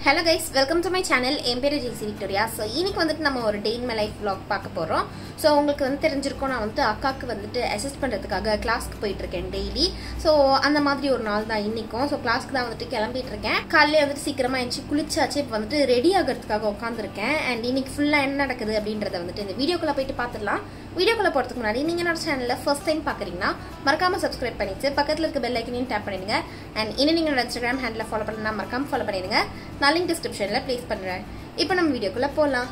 hello guys welcome to my channel என் பேர் Jaisy Victoria so இன்னைக்கு வந்துட்டு நம்ம ஒரு day in my life vlog பார்க்க போகிறோம் ஸோ உங்களுக்கு வந்து தெரிஞ்சிருக்கும் நான் வந்துட்டு அக்காவுக்கு வந்துட்டு அசிஸ்ட் பண்ணுறதுக்காக கிளாஸ்க்கு போயிட்டு இருக்கேன் டெய்லி ஸோ அந்த மாதிரி ஒரு நாள் தான் இன்னைக்கும் ஸோ கிளாஸ்க்கு தான் வந்துட்டு கிளம்பிட்டு இருக்கேன் காலையில வந்துட்டு சீக்கிரமாக எழுந்துச்சு குளிச்சாச்சு இப்போ வந்துட்டு ரெடி ஆகிறதுக்காக உட்காந்துருக்கேன் அண்ட் இன்னைக்கு ஃபுல்லாக என்ன நடக்குது அப்படின்றத வந்துட்டு இந்த வீடியோக்குள்ளே போயிட்டு பார்த்துடலாம் வீடியோக்குள்ளே போகிறதுக்கு முன்னாடி நீங்கள் என்னோட சேனலில் ஃபர்ஸ்ட் டைம் பார்க்குறீங்கன்னா மறக்காமல் சப்ஸ்கிரைப் பண்ணிட்டு பக்கத்தில் இருக்க பெல் ஐக்கனையும் டேப் பண்ணிடுங்க அண்ட் இன்னும் நீங்கள் இன்ஸ்டாகிராம் ஹேண்டில் ஃபாலோ பண்ணா மறக்காம ஃபாலோ பண்ணிடுங்க நான் லிங்க் டிஸ்கிரிப்ஷனில் ப்ளேஸ் பண்ணுறேன் இப்போ நம்ம வீடியோக்குள்ளே போகலாம்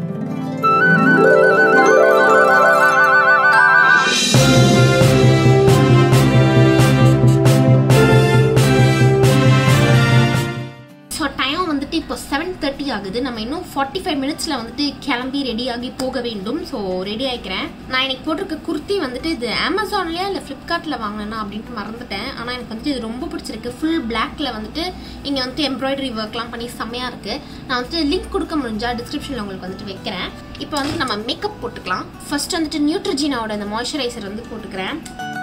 ஸோ டைம் வந்துட்டு இப்போ செவன் தேர்ட்டி ஆகுது நம்ம இன்னும் ஃபார்ட்டி ஃபைவ் மினிட்ஸில் வந்துட்டு கிளம்பி ரெடி ஆகி போக வேண்டும் ஸோ ரெடி ஆகிக்கிறேன் நான் எனக்கு போட்டிருக்க குர்த்தி வந்துட்டு இது அமேசான்லேயா இல்லை ஃப்ளிப்கார்ட்டில் வாங்கினேன்னா அப்படின்ட்டு மறந்துட்டேன் ஆனால் எனக்கு வந்துட்டு இது ரொம்ப பிடிச்சிருக்கு ஃபுல் பிளாக்ல வந்துட்டு இங்கே வந்துட்டு எம்ப்ராய்டரி ஒர்க்லாம் பண்ணி செம்மையாக இருக்குது நான் வந்துட்டு லிங்க் கொடுக்க முடிஞ்சா டிஸ்கிரிப்ஷனில் உங்களுக்கு வந்துட்டு வைக்கிறேன் இப்போ வந்துட்டு நம்ம மேக்கப் போட்டுக்கலாம் ஃபர்ஸ்ட் வந்துட்டு நியூட்ரிஜினாவோட இந்த மாய்ஸ்சரைசர் வந்து போட்டுக்கிறேன்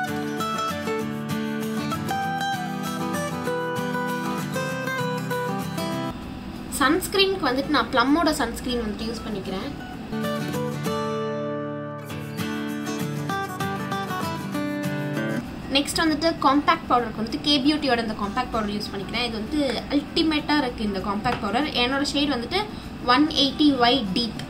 சன்ஸ்க்ரீனுக்கு வந்துட்டு நான் ப்ளம்மோட சன்ஸ்க்ரீன் வந்துட்டு யூஸ் பண்ணிக்கிறேன் நெக்ஸ்ட் வந்துட்டு காம்பேக்ட் பவுடருக்கு வந்துட்டு கே பியூட்டியோட இந்த காம்பேக்ட் பவுடர் யூஸ் பண்ணிக்கிறேன் இது வந்து அல்டிமேட்டாக இருக்குது இந்த காம்பேக்ட் பவுடர் என்னோட ஷேட் வந்துட்டு ஒன் எயிட்டி ஒய் டீப்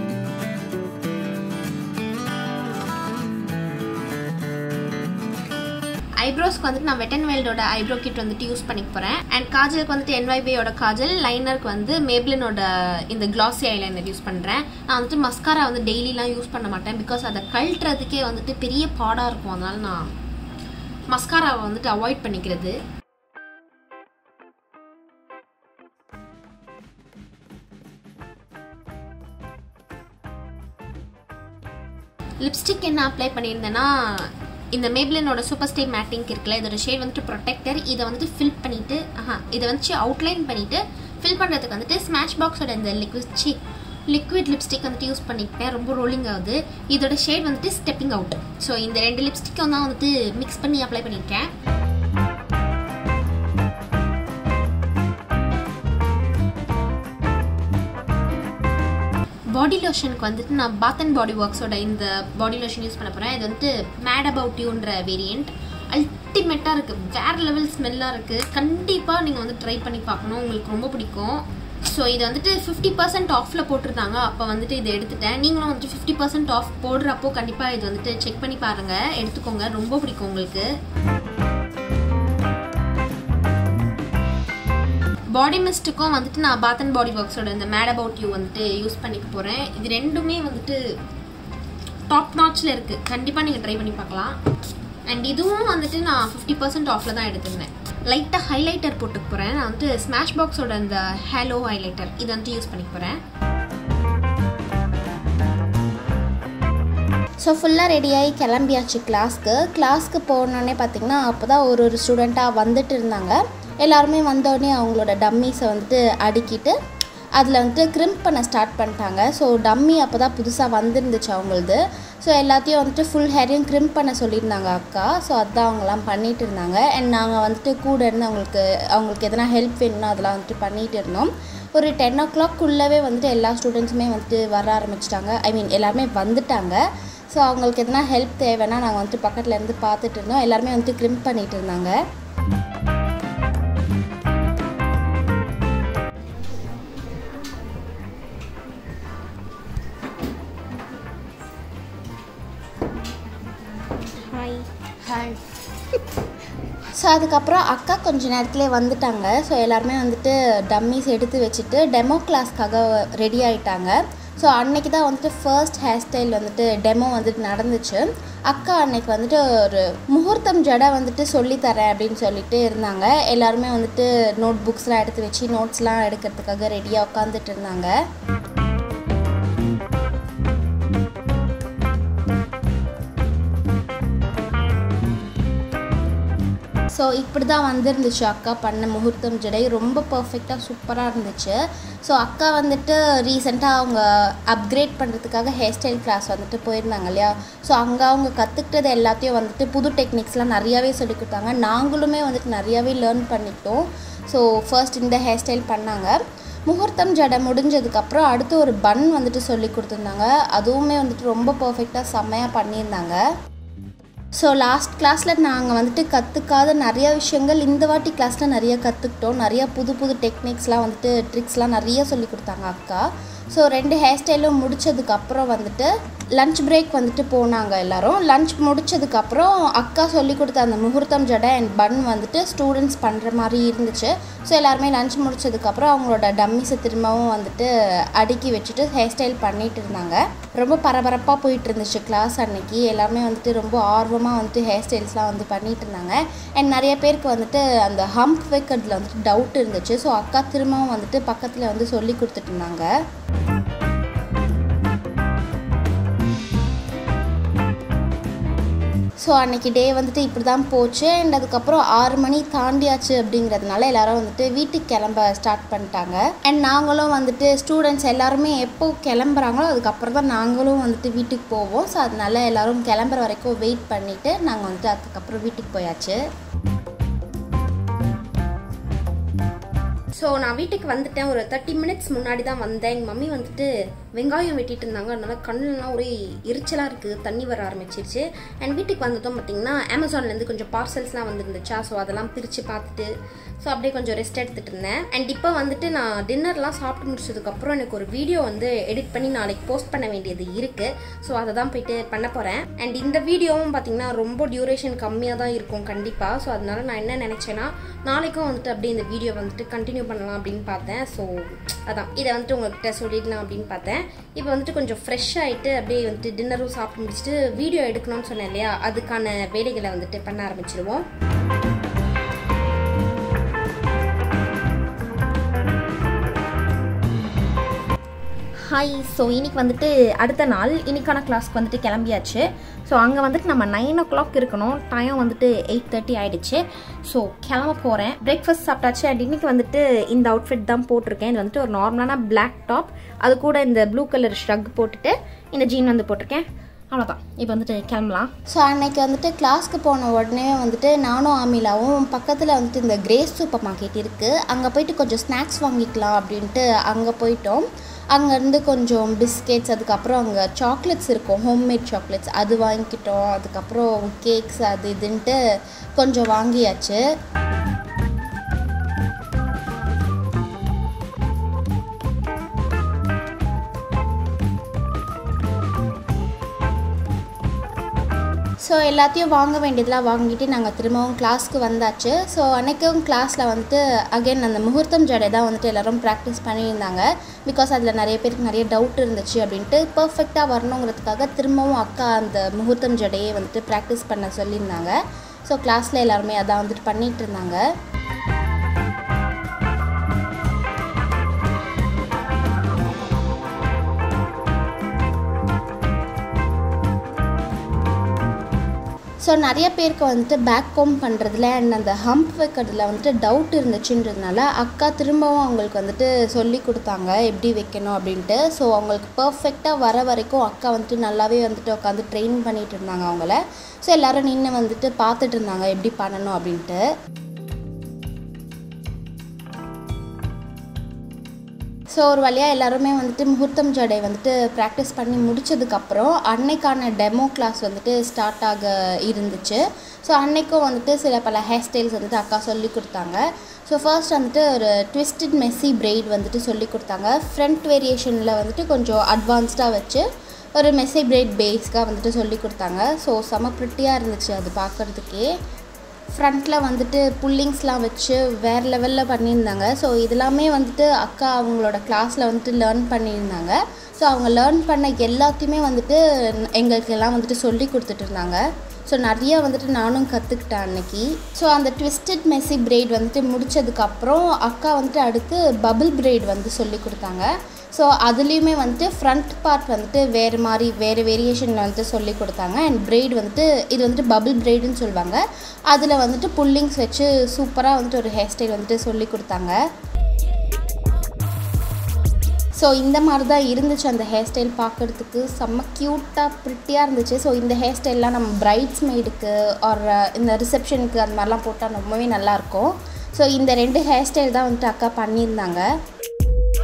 ஐப்ரோஸ்க்கு வந்துட்டு நான் வெட் அண்ட் வைல்டோட ஐப்ரோ கிட் வந்துட்டு யூஸ் பண்ணிக்க போகிறேன் அண்ட் காஜலுக்கு வந்துட்டு என்வைபியோட காஜல் லைனருக்கு வந்து மேப்ளினோட இந்த கிளாஸி ஐலைனர் யூஸ் பண்ணுறேன் நான் வந்துட்டு மஸ்காரா வந்து டெய்லிலாம் யூஸ் பண்ண மாட்டேன் பிகாஸ் அதை கழட்டுறதுக்கே வந்துட்டு பெரிய பாடாக இருக்கும் அதனால நான் மஸ்காராவை வந்துட்டு அவாய்ட் பண்ணிக்கிறது லிப்ஸ்டிக் என்ன அப்ளை பண்ணியிருந்தேன்னா இந்த மேப்ளினோட சூப்பர் ஸ்டே மேட்டிங் இருக்குல்ல இதோட ஷேட் வந்துட்டு ப்ரொடெக்டர் இதை வந்துட்டு ஃபில் பண்ணிவிட்டு ஆஹா இதை வந்துட்டு அவுட்லைன் பண்ணிவிட்டு ஃபில் பண்ணுறதுக்கு வந்துட்டு ஸ்மாஷ் பாக்ஸோட இந்த லிக்விட் சி லிக்விட் லிப்ஸ்டிக் வந்துட்டு யூஸ் பண்ணிக்கிட்டேன் ரொம்ப ரோலிங் ஆகுது இதோட ஷேட் வந்துட்டு ஸ்டெப்பிங் அவுட் ஸோ இந்த ரெண்டு லிப்ஸ்டிக்கும் தான் வந்துட்டு மிக்ஸ் பண்ணி அப்ளை பண்ணியிருக்கேன் பாடி லோஷனுக்கு வந்துட்டு நான் பாத் அண்ட் பாடி ஒர்க்ஸோட இந்த பாடி லோஷன் யூஸ் பண்ண போகிறேன் இது வந்துட்டு மேட் அபவுட் யூன்ற வேரியண்ட் அல்டிமேட்டாக இருக்குது வேறு லெவல் ஸ்மெல்லாக இருக்குது கண்டிப்பாக நீங்கள் வந்து ட்ரை பண்ணி பார்க்கணும் உங்களுக்கு ரொம்ப பிடிக்கும் ஸோ இது வந்துட்டு ஃபிஃப்டி பர்சன்ட் ஆஃபில் போட்டிருந்தாங்க அப்போ வந்துட்டு இதை எடுத்துட்டேன் நீங்களும் வந்துட்டு ஃபிஃப்டி பர்சன்ட் ஆஃப் போடுறப்போ கண்டிப்பாக இது வந்துட்டு செக் பண்ணி பாருங்கள் எடுத்துக்கோங்க ரொம்ப பிடிக்கும் உங்களுக்கு பாடி மிஸ்ட்டுக்கும் வந்துட்டு நான் பாத் அண்ட் பாடி ஒர்க்ஸோட இந்த மேட் அபவுட் யூ வந்துட்டு யூஸ் பண்ணிக்க போகிறேன் இது ரெண்டுமே வந்துட்டு டாப் நாச்சில் இருக்குது கண்டிப்பாக நீங்கள் ட்ரை பண்ணி பார்க்கலாம் அண்ட் இதுவும் வந்துட்டு நான் ஃபிஃப்டி பர்சன்ட் ஆஃபில் தான் எடுத்திருந்தேன் லைட்டாக ஹைலைட்டர் போட்டுக்க போகிறேன் நான் வந்துட்டு ஸ்மாஷ் பாக்ஸோட இந்த ஹேலோ ஹைலைட்டர் இதை வந்துட்டு யூஸ் பண்ணிக்க போகிறேன் ஸோ ஃபுல்லாக ரெடியாகி கிளம்பியாச்சு கிளாஸ்க்கு கிளாஸ்க்கு போனோடனே பார்த்திங்கன்னா அப்போ தான் ஒரு ஒரு ஸ்டூடெண்ட்டாக வந்துட்டு இருந்தாங்க எல்லாருமே வந்தோடனே அவங்களோட டம்மிஸை வந்துட்டு அடுக்கிட்டு அதில் வந்துட்டு கிரிம்ப் பண்ண ஸ்டார்ட் பண்ணிட்டாங்க ஸோ டம்மி அப்போ தான் புதுசாக வந்துருந்துச்சு அவங்களது ஸோ எல்லாத்தையும் வந்துட்டு ஃபுல் ஹேரையும் கிரிம்ப் பண்ண சொல்லியிருந்தாங்க அக்கா ஸோ அதுதான் அவங்கெல்லாம் பண்ணிகிட்டு இருந்தாங்க அண்ட் நாங்கள் வந்துட்டு கூட இருந்து அவங்களுக்கு அவங்களுக்கு எதனா ஹெல்ப் வேணும்னா அதெல்லாம் வந்துட்டு பண்ணிகிட்டு இருந்தோம் ஒரு டென் ஓ கிளாக்குள்ளவே வந்துட்டு எல்லா ஸ்டூடெண்ட்ஸுமே வந்துட்டு வர ஆரம்பிச்சிட்டாங்க ஐ மீன் எல்லாருமே வந்துட்டாங்க ஸோ அவங்களுக்கு எதனா ஹெல்ப் தேவைன்னா நாங்கள் வந்துட்டு பக்கத்தில் இருந்து பார்த்துட்டு இருந்தோம் எல்லாருமே வந்துட்டு கிரிம்ப் பண்ணிகிட்டு இருந்தாங்க ஹாய் ஹாய் ஸோ அதுக்கப்புறம் அக்கா கொஞ்ச நேரத்துலேயே வந்துட்டாங்க ஸோ எல்லாருமே வந்துட்டு டம்மிஸ் எடுத்து வச்சுட்டு டெமோ கிளாஸ்க்காக ரெடி ஆகிட்டாங்க ஸோ அன்னைக்கு தான் வந்துட்டு ஃபர்ஸ்ட் ஹேர் ஸ்டைல் வந்துட்டு டெமோ வந்துட்டு நடந்துச்சு அக்கா அன்னைக்கு வந்துட்டு ஒரு முகூர்த்தம் ஜடை வந்துட்டு சொல்லித்தரேன் அப்படின்னு சொல்லிட்டு இருந்தாங்க எல்லாருமே வந்துட்டு நோட் புக்ஸ்லாம் எடுத்து வச்சு நோட்ஸ்லாம் எடுக்கிறதுக்காக ரெடியாக உட்காந்துட்டு இருந்தாங்க ஸோ இப்படி தான் வந்திருந்துச்சு அக்கா பண்ண முகூர்த்தம் ஜடை ரொம்ப பர்ஃபெக்டாக சூப்பராக இருந்துச்சு ஸோ அக்கா வந்துட்டு ரீசெண்டாக அவங்க அப்கிரேட் பண்ணுறதுக்காக ஹேர் ஸ்டைல் கிளாஸ் வந்துட்டு போயிருந்தாங்க இல்லையா ஸோ அங்கே அவங்க கற்றுக்கிட்டது எல்லாத்தையும் வந்துட்டு புது டெக்னிக்ஸ்லாம் நிறையாவே சொல்லி கொடுத்தாங்க நாங்களுமே வந்துட்டு நிறையாவே லேர்ன் பண்ணிக்கிட்டோம் ஸோ ஃபர்ஸ்ட் இந்த ஹேர் ஸ்டைல் பண்ணாங்க முகூர்த்தம் ஜடை முடிஞ்சதுக்கப்புறம் அடுத்து ஒரு பன் வந்துட்டு சொல்லி கொடுத்துருந்தாங்க அதுவுமே வந்துட்டு ரொம்ப பர்ஃபெக்டாக செம்மையாக பண்ணியிருந்தாங்க ஸோ லாஸ்ட் கிளாஸில் நாங்கள் வந்துட்டு கற்றுக்காத நிறைய விஷயங்கள் இந்த வாட்டி கிளாஸில் நிறைய கற்றுக்கிட்டோம் நிறைய புது புது டெக்னிக்ஸ்லாம் வந்துட்டு ட்ரிக்ஸ்லாம் நிறைய சொல்லி கொடுத்தாங்க அக்கா ஸோ ரெண்டு ஹேர் ஸ்டைலும் முடிச்சதுக்கப்புறம் வந்துட்டு லஞ்ச் பிரேக் வந்துட்டு போனாங்க எல்லாரும் லஞ்ச் முடிச்சதுக்கப்புறம் அக்கா சொல்லி கொடுத்த அந்த முகூர்த்தம் ஜடை அண்ட் பன் வந்துட்டு ஸ்டூடெண்ட்ஸ் பண்ணுற மாதிரி இருந்துச்சு ஸோ எல்லாருமே லஞ்ச் முடிச்சதுக்கப்புறம் அவங்களோட டம்மிஸை திரும்பவும் வந்துட்டு அடுக்கி வச்சுட்டு ஹேர் ஸ்டைல் பண்ணிட்டு இருந்தாங்க ரொம்ப பரபரப்பாக போயிட்டு இருந்துச்சு கிளாஸ் அன்னைக்கு எல்லாருமே வந்துட்டு ரொம்ப ஆர்வமாக வந்துட்டு ஹேர் ஸ்டைல்ஸ்லாம் வந்து பண்ணிட்டு இருந்தாங்க அண்ட் நிறைய பேருக்கு வந்துட்டு அந்த ஹம்ப் வைக்கிறதுல வந்துட்டு டவுட் இருந்துச்சு ஸோ அக்கா திரும்பவும் வந்துட்டு பக்கத்தில் வந்து சொல்லி கொடுத்துட்டு இருந்தாங்க ஸோ அன்றைக்கி டே வந்துட்டு இப்படி தான் போச்சு அண்ட் அதுக்கப்புறம் ஆறு மணி தாண்டியாச்சு அப்படிங்கிறதுனால எல்லாரும் வந்துட்டு வீட்டுக்கு கிளம்ப ஸ்டார்ட் பண்ணிட்டாங்க அண்ட் நாங்களும் வந்துட்டு ஸ்டூடெண்ட்ஸ் எல்லாருமே எப்போ கிளம்புறாங்களோ அதுக்கப்புறம் தான் நாங்களும் வந்துட்டு வீட்டுக்கு போவோம் ஸோ அதனால எல்லாரும் கிளம்புற வரைக்கும் வெயிட் பண்ணிவிட்டு நாங்கள் வந்துட்டு அதுக்கப்புறம் வீட்டுக்கு போயாச்சு ஸோ நான் வீட்டுக்கு வந்துட்டேன் ஒரு தேர்ட்டி மினிட்ஸ் முன்னாடி தான் வந்தேன் எங்கள் மம்மி வந்துட்டு வெங்காயம் வெட்டிட்டு இருந்தாங்க அதனால கண்ணுலாம் ஒரே எரிச்சலாக இருக்குது தண்ணி வர ஆரம்பிச்சிருச்சு அண்ட் வீட்டுக்கு வந்ததும் பார்த்தீங்கன்னா அமேசான்லேருந்து கொஞ்சம் பார்சல்ஸ்லாம் வந்துருந்துச்சா ஸோ அதெல்லாம் பிரித்து பார்த்துட்டு ஸோ அப்படியே கொஞ்சம் ரெஸ்ட் எடுத்துகிட்டு இருந்தேன் அண்ட் இப்போ வந்துட்டு நான் டின்னர்லாம் சாப்பிட்டு முடிச்சதுக்கப்புறம் எனக்கு ஒரு வீடியோ வந்து எடிட் பண்ணி நாளைக்கு போஸ்ட் பண்ண வேண்டியது இருக்குது ஸோ அதை தான் போயிட்டு பண்ண போகிறேன் அண்ட் இந்த வீடியோவும் பார்த்தீங்கன்னா ரொம்ப டியூரேஷன் கம்மியாக தான் இருக்கும் கண்டிப்பாக ஸோ அதனால நான் என்ன நினச்சேன்னா நாளைக்கும் வந்துட்டு அப்படியே இந்த வீடியோ வந்துட்டு கண்டினியூ பண்ணலாம் அப்படின்னு பார்த்தேன் ஸோ அதான் இதை வந்துட்டு உங்கள்கிட்ட சொல்லிடலாம் அப்படின்னு பார்த்தேன் இப்போ வந்துட்டு கொஞ்சம் ஃப்ரெஷ் ஆகிட்டு அப்படியே வந்துட்டு டின்னரும் சாப்பிட்டு முடிச்சுட்டு வீடியோ எடுக்கணும்னு சொன்னேன் இல்லையா அதுக்கான வேலைகளை வந்துட்டு பண்ண ஆரம்பிச்சிருவோம் ஹாய் ஸோ இன்னைக்கு வந்துட்டு அடுத்த நாள் இன்னைக்கான கிளாஸ்க்கு வந்துட்டு கிளம்பியாச்சு ஸோ அங்கே வந்துட்டு நம்ம நைன் ஓ கிளாக் இருக்கணும் டைம் வந்துட்டு எயிட் தேர்ட்டி ஆயிடுச்சு ஸோ கிளம்ப போகிறேன் பிரேக்ஃபாஸ்ட் சாப்பிட்டாச்சு அண்ட் இன்னைக்கு வந்துட்டு இந்த அவுட்ஃபிட் தான் போட்டிருக்கேன் இது வந்துட்டு ஒரு நார்மலான பிளாக் டாப் அது கூட இந்த ப்ளூ கலர் ஷ்ரக் போட்டுட்டு இந்த ஜீன் வந்து போட்டிருக்கேன் அவ்வளோதான் இப்போ வந்துட்டு கிளம்பலாம் ஸோ அன்னைக்கு வந்துட்டு கிளாஸ்க்கு போன உடனே வந்துட்டு நானும் ஆமிலாவும் பக்கத்தில் வந்துட்டு இந்த கிரேஸ் சூப்பர் மார்க்கெட் இருக்குது அங்கே போயிட்டு கொஞ்சம் ஸ்நாக்ஸ் வாங்கிக்கலாம் அப்படின்ட்டு அங்கே போயிட்டோம் அங்கேருந்து கொஞ்சம் பிஸ்கெட்ஸ் அதுக்கப்புறம் அங்கே சாக்லேட்ஸ் இருக்கும் ஹோம்மேட் சாக்லேட்ஸ் அது வாங்கிக்கிட்டோம் அதுக்கப்புறம் கேக்ஸ் அது இதுன்ட்டு கொஞ்சம் வாங்கியாச்சு ஸோ எல்லாத்தையும் வாங்க வேண்டியதெல்லாம் வாங்கிட்டு நாங்கள் திரும்பவும் கிளாஸ்க்கு வந்தாச்சு ஸோ அன்றைக்கும் கிளாஸில் வந்துட்டு அகைன் அந்த முகூர்த்தம் ஜடை தான் வந்துட்டு எல்லோரும் ப்ராக்டிஸ் பண்ணியிருந்தாங்க பிகாஸ் அதில் நிறைய பேருக்கு நிறைய டவுட் இருந்துச்சு அப்படின்ட்டு பர்ஃபெக்டாக வரணுங்கிறதுக்காக திரும்பவும் அக்கா அந்த முகூர்த்தம் ஜடையை வந்துட்டு ப்ராக்டிஸ் பண்ண சொல்லியிருந்தாங்க ஸோ கிளாஸில் எல்லாருமே அதான் வந்துட்டு பண்ணிகிட்டு இருந்தாங்க ஸோ நிறைய பேருக்கு வந்துட்டு பேக் கோம் பண்ணுறதுல அண்ட் அந்த ஹம்ப் வைக்கிறதுல வந்துட்டு டவுட் இருந்துச்சுன்றதுனால அக்கா திரும்பவும் அவங்களுக்கு வந்துட்டு சொல்லி கொடுத்தாங்க எப்படி வைக்கணும் அப்படின்ட்டு ஸோ அவங்களுக்கு பர்ஃபெக்டாக வர வரைக்கும் அக்கா வந்துட்டு நல்லாவே வந்துட்டு உட்காந்து ட்ரெயின் பண்ணிட்டு இருந்தாங்க அவங்கள ஸோ எல்லோரும் நின்று வந்துட்டு பார்த்துட்டு இருந்தாங்க எப்படி பண்ணணும் அப்படின்ட்டு ஸோ ஒரு வழியாக எல்லாருமே வந்துட்டு முகூர்த்தம் ஜடை வந்துட்டு ப்ராக்டிஸ் பண்ணி முடிச்சதுக்கப்புறம் அன்னைக்கான டெமோ கிளாஸ் வந்துட்டு ஸ்டார்ட் ஆக இருந்துச்சு ஸோ அன்னைக்கும் வந்துட்டு சில பல ஹேர் ஸ்டைல்ஸ் வந்துட்டு அக்கா சொல்லி கொடுத்தாங்க ஸோ ஃபர்ஸ்ட் வந்துட்டு ஒரு ட்விஸ்டட் மெஸ்ஸி பிரைட் வந்துட்டு சொல்லி கொடுத்தாங்க ஃப்ரண்ட் வேரியேஷனில் வந்துட்டு கொஞ்சம் அட்வான்ஸ்டாக வச்சு ஒரு மெஸ்ஸி பிரைட் பேஸ்க்காக வந்துட்டு சொல்லி கொடுத்தாங்க ஸோ செம ப்ரிட்டியாக இருந்துச்சு அது பார்க்குறதுக்கே ஃப்ரண்ட்டில் வந்துட்டு புல்லிங்ஸ்லாம் வச்சு வேறு லெவலில் பண்ணியிருந்தாங்க ஸோ இதெல்லாமே வந்துட்டு அக்கா அவங்களோட கிளாஸில் வந்துட்டு லேர்ன் பண்ணியிருந்தாங்க ஸோ அவங்க லேர்ன் பண்ண எல்லாத்தையுமே வந்துட்டு எங்களுக்கு எல்லாம் வந்துட்டு சொல்லி கொடுத்துட்டு இருந்தாங்க ஸோ நிறைய வந்துட்டு நானும் கற்றுக்கிட்டேன் அன்னைக்கு ஸோ அந்த ட்விஸ்டட் மெஸ்ஸி பிரைட் வந்துட்டு முடிச்சதுக்கப்புறம் அக்கா வந்துட்டு அடுத்து பபிள் பிரைட் வந்து சொல்லி கொடுத்தாங்க ஸோ அதுலேயுமே வந்துட்டு ஃப்ரண்ட் பார்ட் வந்துட்டு வேறு மாதிரி வேறு வேரியேஷனில் வந்துட்டு சொல்லி கொடுத்தாங்க அண்ட் பிரைட் வந்துட்டு இது வந்துட்டு பபிள் பிரைடுன்னு சொல்லுவாங்க அதில் வந்துட்டு புல்லிங்ஸ் வச்சு சூப்பராக வந்துட்டு ஒரு ஹேர் ஸ்டைல் வந்துட்டு சொல்லி கொடுத்தாங்க ஸோ இந்த மாதிரி தான் இருந்துச்சு அந்த ஹேர் ஸ்டைல் பார்க்குறதுக்கு செம்ம க்யூட்டாக ப்ரிட்டியாக இருந்துச்சு ஸோ இந்த ஹேர் ஸ்டைல்லாம் நம்ம பிரைட்ஸ் மெய்டுக்கு ஆர் இந்த ரிசப்ஷனுக்கு அந்த மாதிரிலாம் போட்டால் ரொம்பவே நல்லாயிருக்கும் ஸோ இந்த ரெண்டு ஹேர் ஸ்டைல் தான் வந்துட்டு அக்கா பண்ணியிருந்தாங்க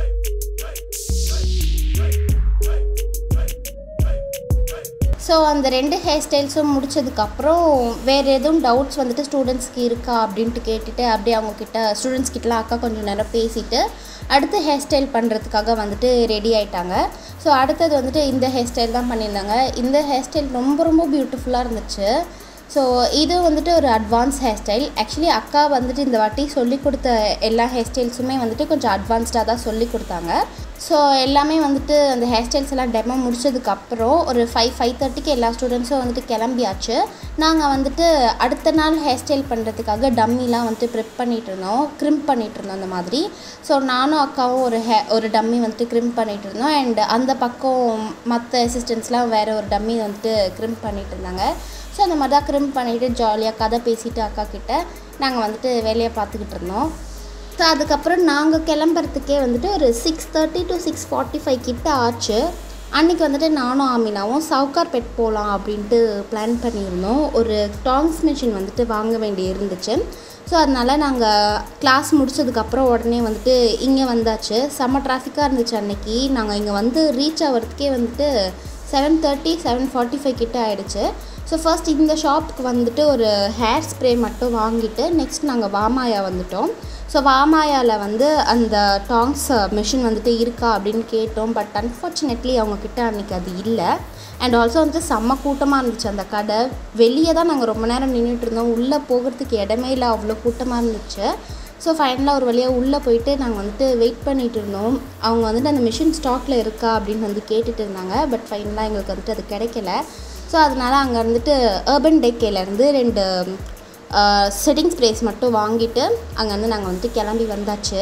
ஸோ அந்த ரெண்டு ஹேர் ஸ்டைல்ஸும் முடிச்சதுக்கப்புறம் வேறு எதுவும் டவுட்ஸ் வந்துட்டு ஸ்டூடெண்ட்ஸ்க்கு இருக்கா அப்படின்ட்டு கேட்டுட்டு அப்படியே அவங்கக்கிட்ட ஸ்டூடெண்ட்ஸ் கிட்டலாம் அக்கா கொஞ்சம் நேரம் பேசிட்டு அடுத்து ஹேர் ஸ்டைல் பண்ணுறதுக்காக வந்துட்டு ரெடி ஆயிட்டாங்க ஸோ அடுத்தது வந்துட்டு இந்த ஹேர் ஸ்டைல் தான் பண்ணியிருந்தாங்க இந்த ஹேர் ஸ்டைல் ரொம்ப ரொம்ப பியூட்டிஃபுல்லாக இருந்துச்சு ஸோ இது வந்துட்டு ஒரு அட்வான்ஸ் ஹேர் ஸ்டைல் ஆக்சுவலி அக்கா வந்துட்டு இந்த வாட்டி சொல்லி கொடுத்த எல்லா ஹேர் ஸ்டைல்ஸுமே வந்துட்டு கொஞ்சம் அட்வான்ஸ்டாக தான் சொல்லி கொடுத்தாங்க ஸோ எல்லாமே வந்துட்டு அந்த ஹேர் ஸ்டைல்ஸ் எல்லாம் டெமோ முடிச்சதுக்கப்புறம் ஒரு ஃபைவ் ஃபைவ் தேர்ட்டிக்கு எல்லா ஸ்டூடெண்ட்ஸும் வந்துட்டு கிளம்பியாச்சு நாங்கள் வந்துட்டு அடுத்த நாள் ஹேர் ஸ்டைல் பண்ணுறதுக்காக டம்மிலாம் வந்துட்டு ப்ரிப் பண்ணிகிட்டு இருந்தோம் க்ரிம் பண்ணிகிட்டு இருந்தோம் அந்த மாதிரி ஸோ நானும் அக்காவும் ஒரு ஹே ஒரு டம்மி வந்துட்டு க்ரிம் பண்ணிகிட்டு இருந்தோம் அண்ட் அந்த பக்கம் மற்ற அசிஸ்டன்ட்ஸ்லாம் வேறு ஒரு டம்மி வந்துட்டு க்ரிம் பண்ணிகிட்டு இருந்தாங்க ஸோ அந்த மாதிரி தான் க்ரிம் பண்ணிவிட்டு ஜாலியாக கதை பேசிட்டு அக்கா கிட்ட நாங்கள் வந்துட்டு வேலையை பார்த்துக்கிட்டு இருந்தோம் ஸோ அதுக்கப்புறம் நாங்கள் கிளம்புறதுக்கே வந்துட்டு ஒரு six thirty to six forty five கிட்ட ஆச்சு அன்றைக்கி வந்துட்டு நானும் ஆமினாவும் சவுகார் பெட் போகலாம் அப்படின்ட்டு பிளான் பண்ணியிருந்தோம் ஒரு டாங்ஸ் மிஷின் வந்துட்டு வாங்க வேண்டி இருந்துச்சு ஸோ அதனால் நாங்கள் கிளாஸ் முடிச்சதுக்கப்புறம் உடனே வந்துட்டு இங்கே வந்தாச்சு செம்ம டிராஃபிக்காக இருந்துச்சு அன்னைக்கு நாங்கள் இங்கே வந்து ரீச் ஆகிறதுக்கே வந்துட்டு seven thirty seven forty five கிட்ட ஆயிடுச்சு ஸோ ஃபர்ஸ்ட் இந்த ஷாப்புக்கு வந்துட்டு ஒரு ஹேர் ஸ்ப்ரே மட்டும் வாங்கிட்டு நெக்ஸ்ட் நாங்கள் வாமாயா வந்துட்டோம் ஸோ வாமாயாவில் வந்து அந்த டாங்ஸ் மிஷின் வந்துட்டு இருக்கா அப்படின்னு கேட்டோம் பட் அன்ஃபார்ச்சுனேட்லி அவங்கக்கிட்ட அன்றைக்கி அது இல்லை அண்ட் ஆல்சோ வந்து செம்ம கூட்டமாக இருந்துச்சு அந்த கடை வெளியே தான் நாங்கள் ரொம்ப நேரம் நின்றுட்டு இருந்தோம் உள்ளே போகிறதுக்கு இடமே இல்லை அவ்வளோ கூட்டமாக இருந்துச்சு ஸோ ஃபைனலாக ஒரு வழியாக உள்ளே போயிட்டு நாங்கள் வந்துட்டு வெயிட் பண்ணிகிட்டு இருந்தோம் அவங்க வந்துட்டு அந்த மிஷின் ஸ்டாக்கில் இருக்கா அப்படின்னு வந்து கேட்டுட்டு இருந்தாங்க பட் ஃபைனலாக எங்களுக்கு வந்துட்டு அது கிடைக்கல ஸோ அதனால் அங்கே வந்துட்டு ஏர்பன் டெக்கேலேருந்து ரெண்டு செட்டிங் ஸ்ப்ரேஸ் மட்டும் வாங்கிட்டு அங்கே வந்து நாங்கள் வந்துட்டு கிளம்பி வந்தாச்சு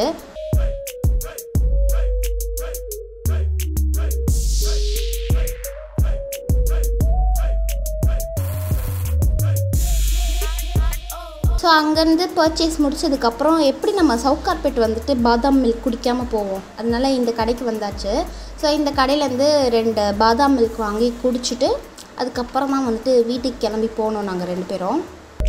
ஸோ அங்கேருந்து பர்ச்சேஸ் முடிச்சதுக்கப்புறம் எப்படி நம்ம சவுக் கார்பெட் வந்துட்டு பாதாம் மில்க் குடிக்காமல் போவோம் அதனால இந்த கடைக்கு வந்தாச்சு ஸோ இந்த கடையிலேருந்து ரெண்டு பாதாம் மில்க் வாங்கி குடிச்சிட்டு அதுக்கப்புறம் தான் வந்துட்டு வீட்டுக்கு கிளம்பி போனோம் நாங்கள் ரெண்டு பேரும்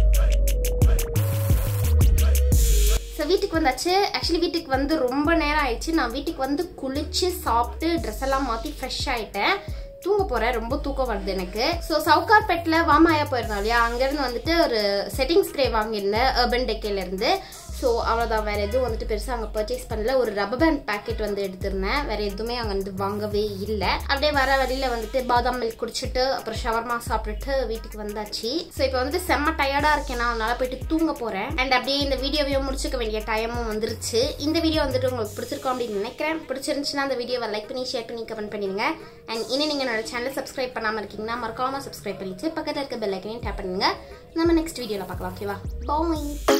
ஸோ வீட்டுக்கு வந்தாச்சு ஆக்சுவலி வீட்டுக்கு வந்து ரொம்ப நேரம் ஆயிடுச்சு நான் வீட்டுக்கு வந்து குளிச்சு சாப்பிட்டு ட்ரெஸ் எல்லாம் மாற்றி ஃப்ரெஷ் ஆயிட்டேன் தூங்க போறேன் ரொம்ப தூக்கம் வருது எனக்கு ஸோ சவுகார்பேட்டில் வாமாயா போயிருந்தோம் இல்லையா அங்கேருந்து வந்துட்டு ஒரு செட்டிங் ஸ்ப்ரே வாங்கியிருந்தேன் அர்பன் டெக்கேல இருந்து ஸோ அவ்வளோதான் வேற எதுவும் வந்துட்டு பெருசாக அங்கே பர்ச்சேஸ் பண்ணல ஒரு ரப்பர் பேண்ட் பேக்கெட் வந்து எடுத்திருந்தேன் வேற எதுவுமே அங்கே வந்து வாங்கவே இல்லை அப்படியே வர வழியில வந்துட்டு பாதாம் மில்க் குடிச்சிட்டு அப்புறம் ஷவர்மா சாப்பிட்டுட்டு வீட்டுக்கு வந்தாச்சு ஸோ இப்போ வந்துட்டு செம்ம டயர்டாக இருக்கேன் நான் அதனால போயிட்டு தூங்க போகிறேன் அண்ட் அப்படியே இந்த வீடியோவையும் முடிச்சுக்க வேண்டிய டைமும் வந்துருச்சு இந்த வீடியோ வந்துட்டு உங்களுக்கு பிடிச்சிருக்கோம் அப்படின்னு நினைக்கிறேன் பிடிச்சிருந்துச்சுன்னா அந்த வீடியோவை லைக் பண்ணி ஷேர் பண்ணி கமெண்ட் பண்ணிடுங்க அண்ட் இன்னும் நீங்கள் என்னோட சேனலை சப்ஸ்கிரைப் பண்ணாமல் இருக்கீங்கன்னா மறக்காம சப்ஸ்கிரைப் பண்ணிட்டு பக்கத்தில் இருக்க பெல் ஐக்கனையும் டேப் பண்ணுங்க நம்ம நெக்ஸ்ட் வீடியோவில் பார்க்கலாம் ஓகேவா பாய்